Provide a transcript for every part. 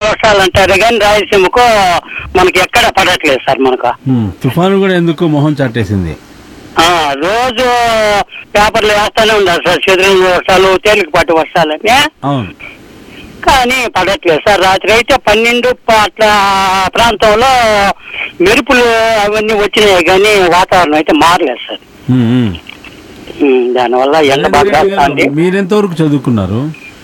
వర్షాలు అంటారు కానీ రాయలసీమకు మనకి ఎక్కడ పడట్లేదు సార్ మనకు ఉమ్, తుఫాను కూడా ఎందుకు మొహం చాటేసింది ఆ, రోజు పేపర్లు వేస్తానే ఉన్నారు సార్ చెదురు వర్షాలు తేలికపాటి వర్షాలని అవును కానీ పడట్లేదు సార్ రాత్రి అయితే పన్నెండు ప- అట్లా ప్రాంతంలో మెరుపులు అవన్నీ వచ్చినాయి కానీ వాతావరణం అయితే మారలేదు సార్ ఉమ్, ఉమ్. ఉమ్, దానివల్ల ఎండ బాగా వేస్తుంది మీరెంతవరకు చదువుకున్నారు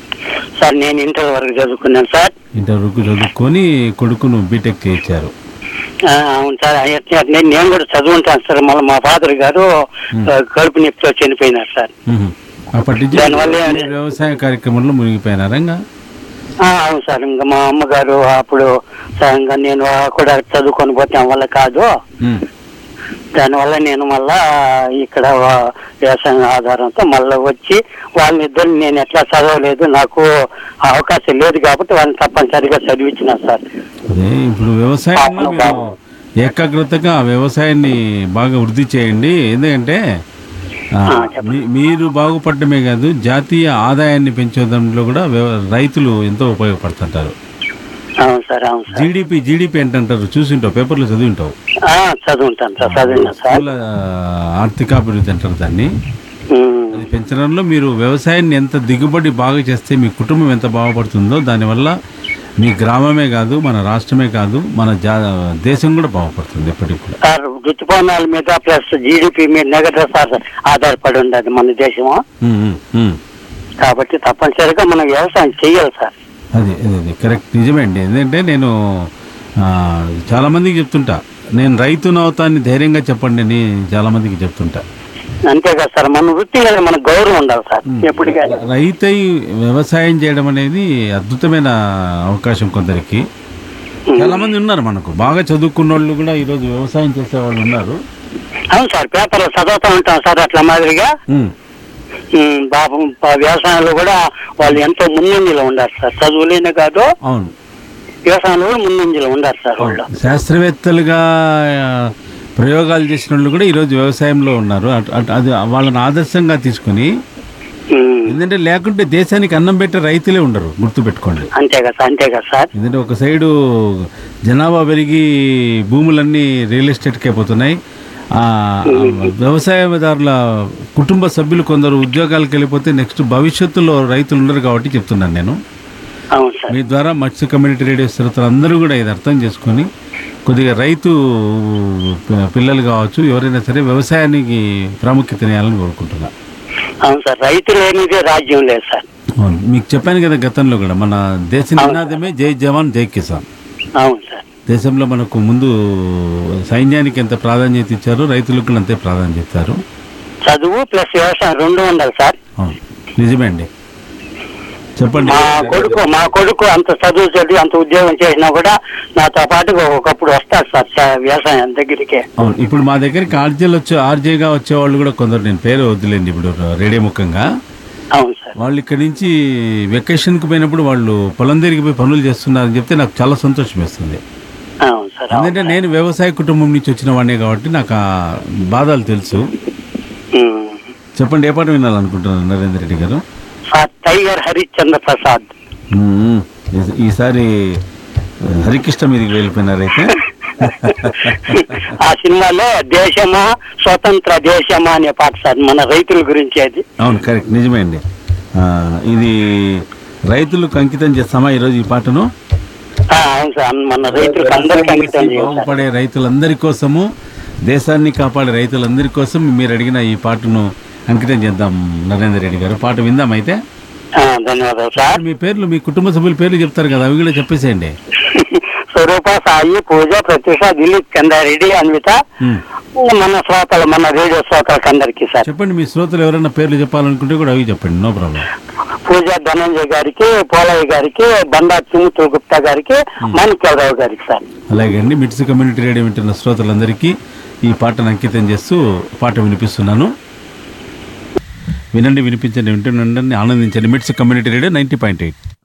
సార్ నేను ఇంటర్ వరకు చదువుకున్నాను సార్ ఇంటర్ వరకు చదువుకొని కొడుకును బీటెక్ చేయించారు ఆ, అవును సార్ అట్నే- అట్నే నేను కూడా చదువుంటాను సార్ మళ్ళీ మా ఫాదర్ గారు ఆ, కడుపు నొప్పితో చనిపోయినారు సార్ ఉహు. అప్పటి నుంచి దానివల్ల మీరు వ్యవసాయ కార్యక్రమంలో మునిగిపోయినారా ఇంకా ఆ, అవును సార్ ఇంకా మా అమ్మగారు అప్పుడు సార్ ఇంకా నేను కూడా చదువుకొని పోతే వల్ల కాదు ఉమ్. దానివల్ల నేను మళ్ళా ఇక్కడ వా- వ్యవసాయం ఆధారంతో మళ్ళీ వచ్చి వాళ్ళిద్దరు నేను ఎట్లా చదవలేదు నాకు ఆ అవకాశం లేదు కాబట్టి వాళ్ళని తప్పనిసరిగా చదివించిన సార్ అదే ఇప్పుడు వ్యవసాయంలో మీరు ఏకాగ్రతగా ఆ వ్యవసాయాన్ని బాగా వృద్ధి చేయండి ఎందుకంటే ఆ, ఆ, చెప్పండి. మీ- మీరు బాగుపడటమే కాదు జాతీయ ఆదాయాన్ని పెంచేదంలో కూడా వ్యవ- రైతులు ఎంతో ఉపయోగపడుతుంటారు అవును సార్ అవును సార్ జీడిపి జీడిపి ఏంటంటారు చూసింటావు పేపర్లో చదివింటావు ఆ, చదువుంటాను సార్ చదివినా సార్ స్థూల ఆర్థికాభివృద్ధి అంటారు దాన్ని ఉమ్, అది పెంచడంలో మీరు వ్యవసాయాన్ని ఎంత దిగుబడి బాగా చేస్తే మీ కుటుంబం ఎంత బాగుపడుతుందో దానివల్ల మీ గ్రామమే కాదు మన రాష్ట్రమే కాదు మన జా దేశం కూడా బాగుపడుతుంది ఎప్పటికి కూడా సార్ ఋతుపవనాల మీద ప్లస్ జీడిపి మీద నెగటివ్ సార్ ఆధారపడి ఉండదు మన దేశము ఉమ్, ఉమ్, ఉమ్. కాబట్టి తప్పనిసరిగా మనం వ్యవసాయం చెయ్యాలి సార్ అది అది అది కరెక్ట్ నిజమే అండి ఎందుకంటే నేను ఆ, చాలా మందికి చెప్తుంటా నేను రైతును అవుతాన్ని ధైర్యంగా చెప్పండి అని చాలా మందికి చెప్తుంటా అంతేకాదు సార్ మన వృత్తి మీద మనకు గౌరవం ఉండాలి సార్ ఎప్పటికీ రైతై వ్యవసాయం చేయడం అనేది అద్భుతమైన అవకాశం కొందరికి చాలా మంది ఉన్నారు మనకు బాగా చదువుకున్న వాళ్ళు కూడా ఈరోజు వ్యవసాయం చేసే వాళ్ళు ఉన్నారు అవును సార్ పేపర్లో చదువుతూ ఉంటాం సార్ అట్లా మాదిరిగా ఉమ్, ఉమ్, పాపం ప- వ్యవసాయంలో కూడా వాళ్ళు ఎంతో ముందంజలో ఉండారు సార్ చదువులేనే కాదు అవును వ్యవసాయంలో కూడా ముందంజలో ఉండారు సార్ వాళ్ళు శాస్త్రవేత్తలుగా ఆ, ప్రయోగాలు చేసిన వాళ్ళు కూడా ఈరోజు వ్యవసాయంలో ఉన్నారు అట్- అట్- అది వాళ్ళని ఆదర్శంగా తీసుకొని ఉమ్, ఎందుకంటే లేకుంటే దేశానికి అన్నం పెట్టే రైతులే ఉండరు గుర్తుపెట్టుకోండి అంతే కదా సార్ అంతే కదా సార్ ఎందుకంటే ఒక సైడు జనాభా పెరిగి భూములన్నీ రియల్ ఎస్టేట్కి అయిపోతున్నాయి ఆ, వ్యవసాయదారుల కుటుంబ సభ్యులు కొందరు ఉద్యోగాలకు వెళ్ళిపోతే నెక్స్ట్ భవిష్యత్తులో రైతులు ఉండరు కాబట్టి చెప్తున్నాను నేను అవును సార్ మీ ద్వారా మత్స్య కమ్యూనిటీ రేడియో శ్రోతలు అందరూ కూడా ఇది అర్థం చేసుకొని కొద్దిగా రైతు పి- పిల్లలు కావచ్చు ఎవరైనా సరే వ్యవసాయానికి ప్రాముఖ్యత ఇవ్వాలని కోరుకుంటున్నా అవును సార్ రైతులు లేనిదే రాజ్యం లేదు సార్ అవును మీకు చెప్పాను కదా గతంలో కూడా మన దేశ నినాదమే జై జవాన్ జై కిసాన్ అవును సార్ దేశంలో మనకు ముందు సైన్యానికి ఎంత ప్రాధాన్యత ఇచ్చారో రైతులకు కూడా అంతే ప్రాధాన్యత ఇచ్చారు చదువు ప్లస్ వ్యవసాయం రెండు ఉండాలి సార్ అవును నిజమే అండి చెప్పండి మా కొడుకు మా కొడుకు అంత చదువు చదివి అంత ఉద్యోగం చేసినా కూడా నాతో పాటు ఒకప్పుడు వస్తారు సార్ చ- వ్యవసాయం దగ్గరికి అవును ఇప్పుడు మా దగ్గరికి ఆర్జేలు వచ్చే ఆర్జేగా వచ్చేవాళ్ళు కూడా కొందరు నేను పేరు వద్దులేండి ఇప్పుడు రేడియో ముఖంగా అవును సార్ వాళ్ళు ఇక్కడి నుంచి వెకేషన్కి పోయినప్పుడు వాళ్ళు పొలం దగ్గరికి పోయి పనులు చేస్తున్నారని చెప్తే నాకు చాలా సంతోషం వేస్తుంది అవును సార్ అవును. ఎందుకంటే నేను వ్యవసాయ కుటుంబం నుంచి వచ్చిన వాడినే కాబట్టి నాకు ఆ బాధలు తెలుసు ఉమ్. చెప్పండి ఏ పాట వినాలనుకుంటున్నారు నరేంద్ర రెడ్డి గారు సార్ టైగర్ హరిశ్చంద్ర ప్రసాద్ మ్మ్. ఈ- ఈసారి హరికృష్ణ మీదకి వెళ్ళిపోయినారైతే ఆ సినిమాలో దేశమా స్వతంత్ర దేశమా అనే పాట సార్ మన రైతుల గురించి అది అవును కరెక్ట్ నిజమే అండి ఆ, ఇది రైతులకు అంకితం చేస్తామా ఈరోజు ఈ పాటను ఆ, అవును సార్ మన రైతులకు అందరికీ అంకితం చేయాలి సార్. బాగుపడే రైతులందరి కోసము దేశాన్ని కాపాడే రైతులందరి కోసం మీరు అడిగిన ఈ పాటను అంకితం చేద్దాం నరేందర్ రెడ్డి గారు పాట విందాం అయితే ఆ, ధన్యవాదాలు సార్ మీ పేర్లు మీ కుటుంబ సభ్యుల పేర్లు చెప్తారు కదా అవి కూడా చెప్పేసేయండి స్వరూప సాయి పూజ ప్రత్యూష దిలీప్ కందారెడ్డి అన్విత మ్మ్. మన శ్రోతలు మన రేడియో శ్రోతలకు అందరికీ సార్ చెప్పండి మీ శ్రోతలు ఎవరైనా పేర్లు చెప్పాలనుకుంటే కూడా అవి చెప్పండి నో ప్రాబ్లం పూజ ధనంజయ్ గారికి పోలయ్య గారికి బండా తిముతు గుప్తా గారికి మాణిక్యాలరావు గారికి సార్ అలాగే అండి మిట్స్ కమ్యూనిటీ రేడియో వింటున్న శ్రోతలందరికీ ఈ పాటను అంకితం చేస్తూ పాట వినిపిస్తున్నాను వినండి వినిపించండి వింటుండండి ఆనందించండి MITS community radio ninety point eight